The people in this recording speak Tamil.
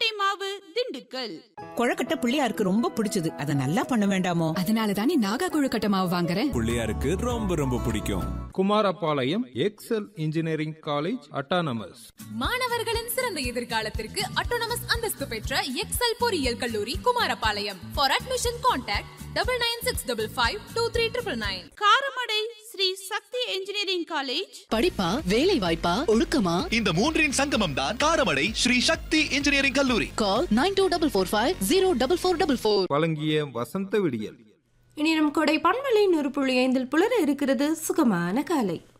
கடலை மாவு திண்டுக்கல் கொழக்கட்டை பிள்ளையாருக்கு ரொம்ப பிடிச்சது அத நல்லா பண்ண வேண்டாமோ அதனால தானே நாகா கொழுக்கட்டை மாவு வாங்குறேன் பிள்ளையாருக்கு ரொம்ப ரொம்ப பிடிக்கும் Kumarapalayam Excel engineering college autonomous மாணவர்களின் சிறந்த எதிர்காலத்திற்கு அட்டோனமஸ் அந்தஸ்து பெற்ற எக்ஸல் பொறியியல் கல்லூரி Kumarapalayam for admission contact double nine six double five two three triple nine Karamadai Sri Sakthi engineering college படிப்பா வேலை வாய்ப்பா ஒழுக்கமா இந்த மூன்றின் சங்கமம் தான் காரமடை ஸ்ரீ சக்தி இன்ஜினியரிங் கல்லூரி call nine two double four five zero double four double four வழங்கிய வசந்த விடியல் இனி நம் கொடை பண்பலை நூறு புள்ளி ஐந்தில் புலர இருக்கிறது சுகமான காலை